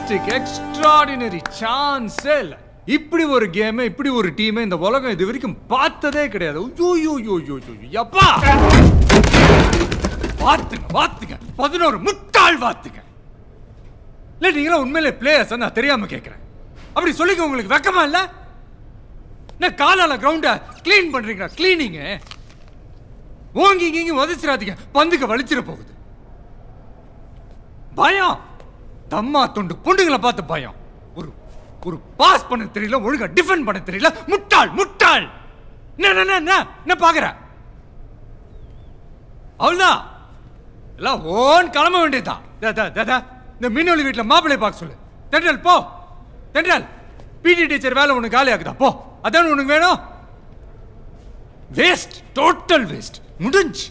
Fantastic extraordinary சான்ஸே இல்ல இப்படி ஒரு கேம் இப்படி ஒரு டீம் இந்த உலகம் இது வரைக்கும் பார்த்ததே கிடையாது ஐயோ யோ யோ யோ யோ யப்பா வாத்துங்க வாத்துங்க பதினோரு முட்டாள் வாத்துங்க இல்ல நீங்களா உண்மையிலே பிளேயர்ஸ் நான் தெரியாம கேட்கிறேன் அப்படி சொல்லிக்க உங்களுக்கு வெக்கமா இல்ல என்ன காலால கிரவுண்ட க்ளீன் பண்றீங்களா கிளீனிங் ஓங்கி இங்கி உதச்சிடாதீங்க பந்துக்கு வலிச்சிட போகுது பயம் தம்மா துண்டு பொண்டுங்களை பார்த்து பயம் ஒரு ஒரு பாஸ் பண்ண தெரியல ஒழுங்கா டிஃபெண்ட் பண்ண தெரியல முட்டாள் முட்டாள் என்ன என்ன, என்ன என்ன என்ன பாக்குற அவ்வளவுதான் எல்லாம் ஓன் கிளம்ப வேண்டியதுதான் தா, தா, தா, தா. இந்த மின்னொலி வீட்டுல மாப்பிள்ளை பார்க்க சொல்லு தென்றல் போ தென்றல் பிடி டீச்சர் வேலை உனக்கு காலி ஆகுதா போ அதான் உனக்கு வேணும் வேஸ்ட் டோட்டல் வேஸ்ட் முடிஞ்சு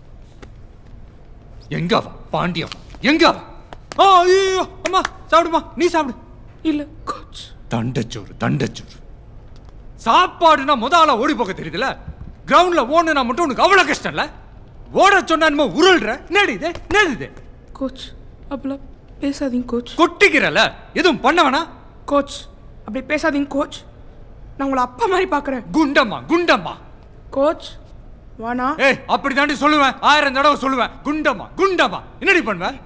எங்க அவ பாண்டியம் எங்க அவ ஆ ஐயோ அம்மா சாப்பிடுமா நீ சாப்பிடு இல்ல கோச் தண்டச்சோறு தண்டச்சோறு சாப்பாடுனா முத ஆளா ஓடி போக தெரியுதுல கிரவுண்ட்ல ஓடுனா மட்டும் உனக்கு அவ்வளவு கஷ்டம் இல்ல ஓட சொன்னா என்னமோ உருள்ற என்னடி இது என்னது இது கோச் அப்படிலாம் பேசாதீங்க கோச் கொட்டிக்கிறல எதுவும் பண்ண வேணா கோச் அப்படி பேசாதீங்க கோச் நான் உங்களை அப்பா மாதிரி பார்க்குறேன் குண்டம்மா குண்டம்மா கோச் வானா ஏய் அப்படி தாண்டி சொல்லுவேன் ஆயிரம் தடவை சொல்லுவேன் குண்டம்மா குண்டம்மா என்னடி பண்ணுவேன்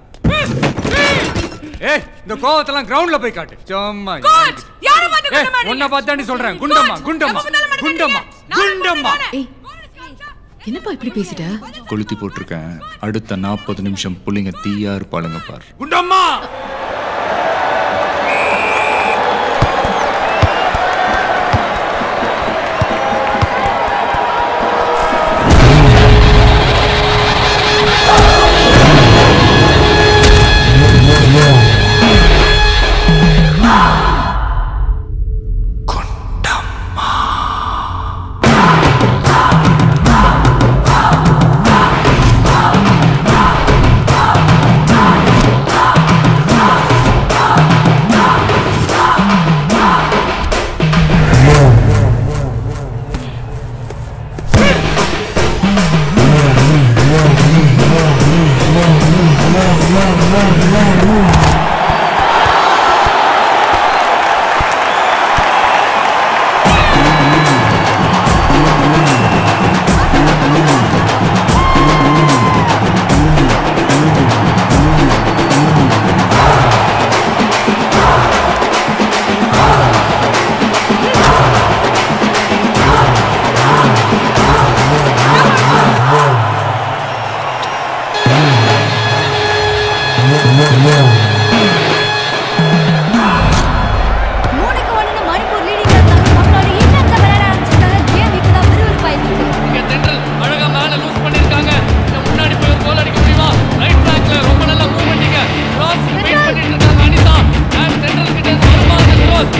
ஏய் இந்த கோவத்தெல்லாம் கிரவுண்ட்ல போய் காட்டு சும்மா கோச் யாரை பார்த்து ஏய் குண்டமா உன்னை பார்த்து தாண்டி சொல்றேன் குண்டம்மா குண்டம்மா குண்டம்மா குண்டம்மா ஏய் என்னப்பா இப்படி பேசிட்ட கொளுத்தி போட்டிருக்கேன் அடுத்த நாற்பது நிமிஷம் புள்ளிங்க தீயா இருப்பாளுங்க பார் குண்டம்மா மூணுக்கு ஒண்ணு மணிப்பூர் லீடிங்ல இருக்காங்க மக்களோட இன்னத்தை விளையாட ஆரம்பிச்சிருக்காங்க கேம் இப்பதான் விறுவிறுப்பாயிட்டு இருக்கு இங்க தென்றல் அழகா மேல லூஸ் பண்ணிருக்காங்க இன்னும் முன்னாடி போய் ஒரு கோல் அடிக்க முடியுமா ரைட் பேக்ல ரொம்ப நல்லா மூவ் பண்ணீங்க கிராஸ் வெயிட் பண்ணிட்டு இருக்காங்க அனிதா அண்ட் தென்றல் கிட்ட இருந்து வருமா அந்த கிராஸ்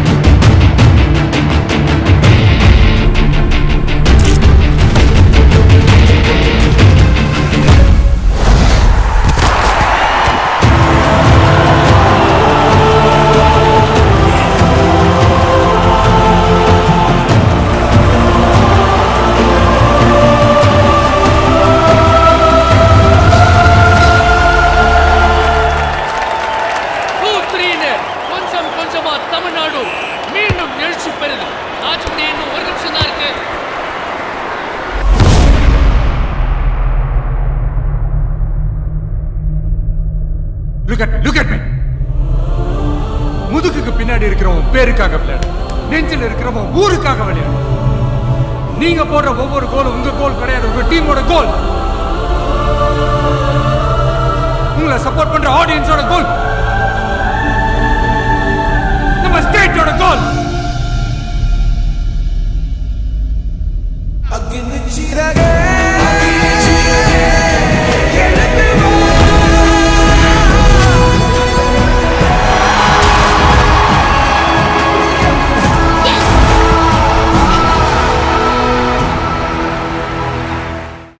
டூ த்ரீன்னு கொஞ்சம் கொஞ்சமா தமிழ்நாடு மீண்டும் எழுச்சி பெறுது ஆட்சி முடிய இன்னும் ஒரு நிமிஷம் தான் இருக்கு look at look at me முதுகுக்கு பின்னாடி இருக்கிறவன் பேருக்காக விளையாடு நெஞ்சில் இருக்கிறவன் ஊருக்காக விளையாடு நீங்க போடுற ஒவ்வொரு கோலும் உங்க கோல் கிடையாது உங்க டீமோட கோல் உங்களை சப்போர்ட் பண்ற ஆடியன்ஸோட கோல்